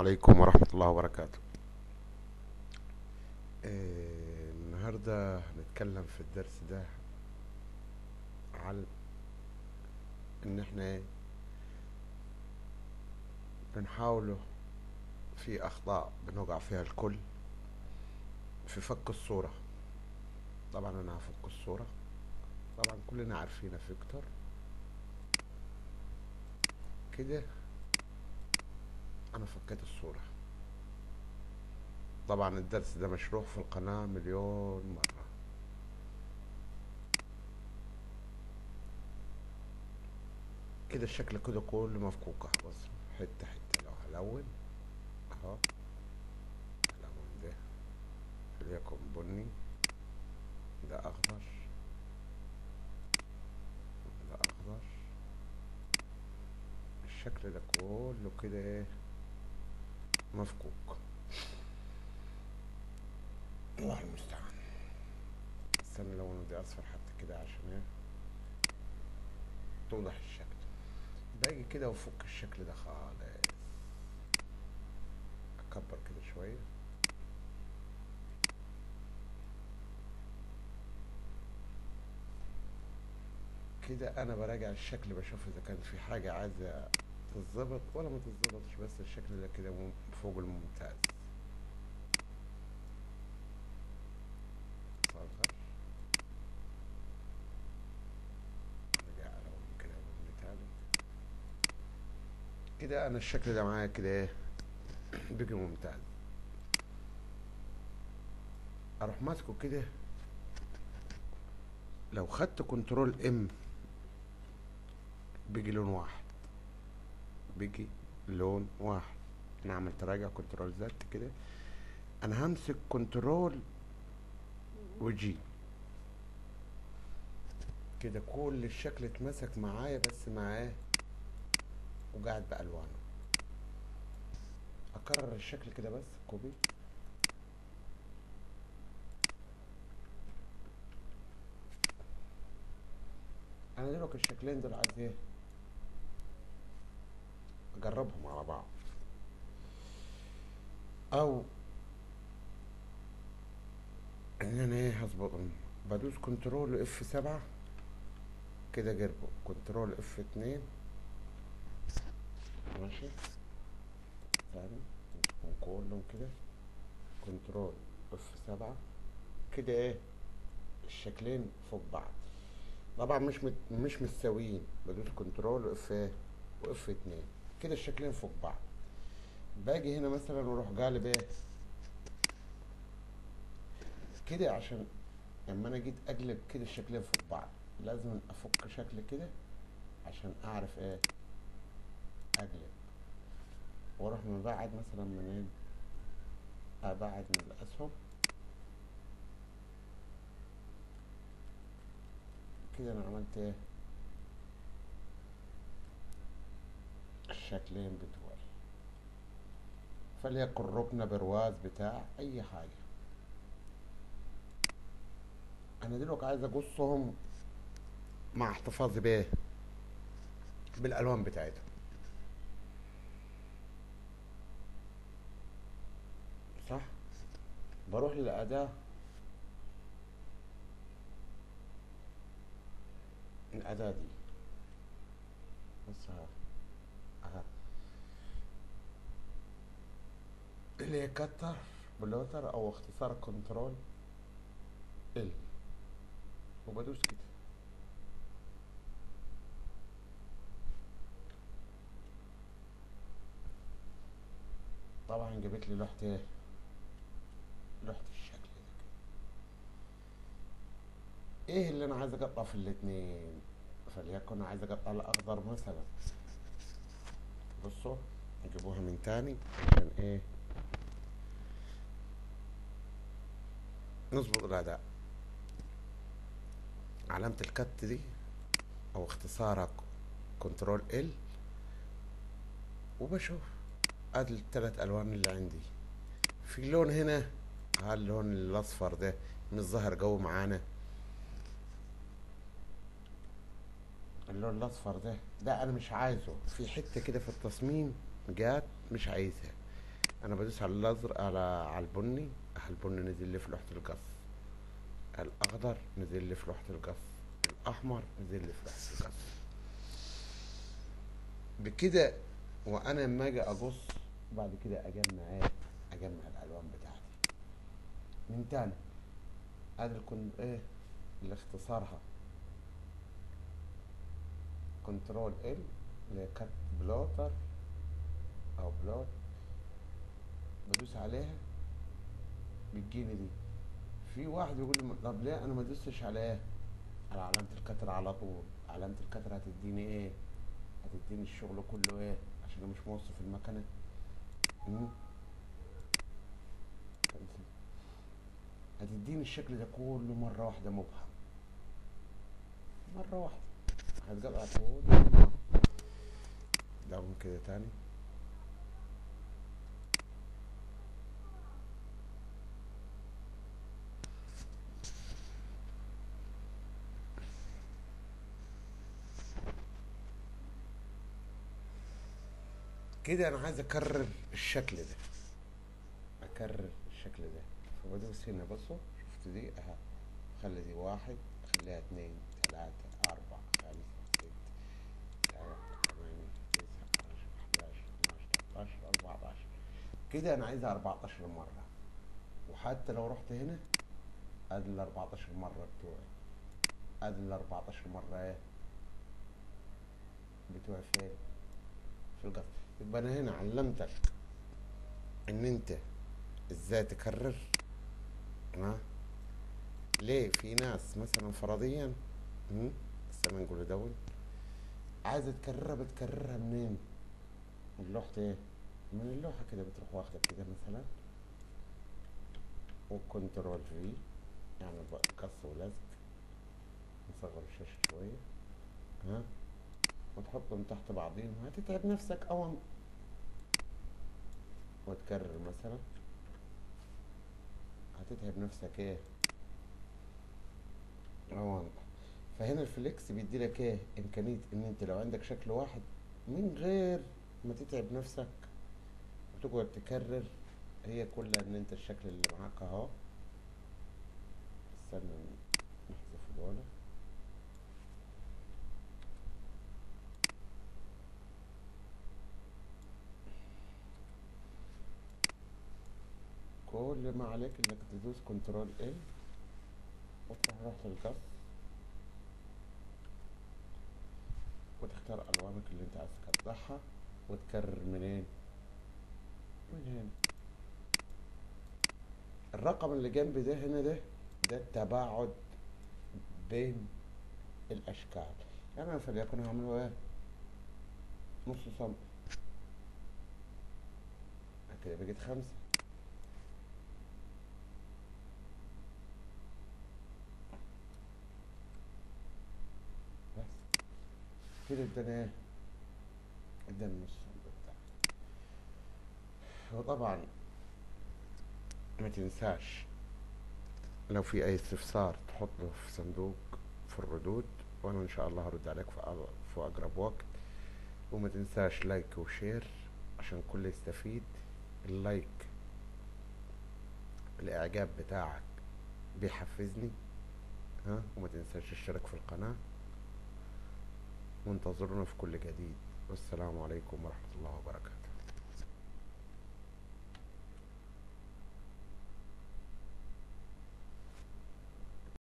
عليكم ورحمة الله وبركاته آه، النهاردة هنتكلم في الدرس ده على ان احنا إيه؟ بنحاوله في اخطاء بنوقع فيها الكل في فك الصورة طبعا انا هفك الصورة طبعا كلنا عارفين فيكتور كده انا فكيت الصورة طبعا الدرس ده مشروح في القناة مليون مرة كده الشكل كده كله مفكوك اهو بص حتة حتة لو هلون اهو هلون ده وليكن بني ده اخضر ده اخضر الشكل ده كله كده ايه مفكوك الله المستعان استنى لو انا دي اصفر حتى كده عشان ايه توضح الشكل باجي كده وافك الشكل ده خالص اكبر كده شويه كده انا براجع الشكل بشوف اذا كان في حاجه عايزه تتظبط ولا ما تتظبطش بس الشكل ده كده مم- فوق الممتاز صغر ارجع الون كده لون تاني كده انا الشكل ده معايا كده ايه بقي ممتاز اروح ماسكه كده لو خدت كنترول ام بيجي لون واحد بيجي لون واحد انا عملت راجع كنترول زد كده انا همسك كنترول وجي كده كل الشكل اتمسك معايا بس معاه وقاعد بألوانه اكرر الشكل كده بس كوبي انا دلوقتي الشكلين دول عايز ايه اجربهم على بعض او ان انا ايه هظبطهم بدوس كنترول اف سبعة كده جربوا كنترول اف اتنين ماشي ثاني نمسكهم كلهم كده كنترول اف سبعة كده ايه الشكلين فوق بعض طبعا مش مت... مش متساويين بدوس كنترول واف ايه واف اتنين كده الشكلين فوق بعض باجي هنا مثلا واروح قالب ايه كده عشان لما انا جيت اقلب كده الشكلين فوق بعض لازم افك شكل كده عشان اعرف ايه اقلب واروح مبعد مثلا من ايه ابعد من الاسهم كده انا عملت ايه الشكلين بتوعي فليكن ركن برواز بتاع اي حاجة انا دلوقتي عايز اقصهم مع احتفاظي بايه بالالوان بتاعتهم صح بروح للاداة الأداة دي بص ها ها اللي هي كتر بلوتر أو اختصار كنترول ال وبدوس كده طبعا جابت لي لوحة ايه لوحة الشكل ده كده ايه اللي انا عايز اقطع في الاتنين فليكن عايز اقطع الاخضر مثلا بصوا نجيبوها من تاني عشان ايه نظبط الاداء علامة الكت دي او اختصارها كنترول ال وبشوف ادي التلات الوان اللي عندي في لون هنا ها اللون الاصفر ده مش ظاهر جو معانا اللون الاصفر ده ده انا مش عايزه في حته كده في التصميم جات مش عايزها انا بدوس على الازرق على على البني على البني نزل لي في لوحة القص الاخضر نزل لي في لوحة القص الاحمر نزل لي في لوحة القص بكده وانا لما اجي اقص بعد كده اجمع ايه اجمع الالوان بتاعتي من تاني ادي الكن ايه اللي اختصارها كنترول ال اللي هي كات بلوتر او بلوت بدوس عليها بتجيني دي في واحد يقول لي طب ليه انا ما دوستش عليها على علامة الكتر على طول علامة الكتر هتديني ايه هتديني الشغل كله ايه عشان انا مش موصف المكنة مم. هتديني الشكل ده كله مرة واحدة مبهم مرة واحدة هتقطع كل داون كده تاني كده انا عايز اكرر الشكل ده اكرر الشكل ده فبدوس هنا بصوا شفت دي اها خلي دي واحد خليها اتنين تلاتة اربعة خمسة ستة سبعة ثمانية تسعة عشرة حداشر اتناشر تلاتاشر اربعتاشر كده انا عايزها اربعتاشر مرة وحتى لو رحت هنا ادي ال 14 مرة بتوعي ادي ال 14 مرة ايه بتوعي فين في القصر يبقى انا هنا علمتك ان انت ازاي تكرر ها ليه في ناس مثلا فرضيا هم؟ استنى نقول دول عايزه تكررها بتكررها منين من لوحة ايه من اللوحة كده بتروح واخدة كده مثلا وكنترول في يعني بقى قص ولزق نصغر الشاشة شوية ها وتحطهم تحت بعضهم هتتعب نفسك أو وتكرر مثلا هتتعب نفسك ايه أو فهنا الفليكس بيدي لك ايه امكانية ان انت لو عندك شكل واحد من غير ما تتعب نفسك وتقعد تكرر هي كلها ان انت الشكل اللي معاك اهو استنى نحذف دول كل ما عليك انك تدوس كنترول ال وتروح رحت القص وتختار الوانك اللي انت عايز تقطعها وتكرر منين من هنا الرقم اللي جنب ده هنا ده ده التباعد بين الاشكال يعني انا فليكن هعمله ايه نص سم كده بقت خمسة بس كده اداني ايه اداني نص سم بتاع وطبعا ما تنساش لو في اي استفسار تحطه في صندوق في الردود وانا ان شاء الله هرد عليك في أق- في اقرب وقت وما تنساش لايك وشير عشان كل يستفيد اللايك الاعجاب بتاعك بيحفزني ها وما تنساش تشترك في القناة وانتظرونا في كل جديد والسلام عليكم ورحمة الله وبركاته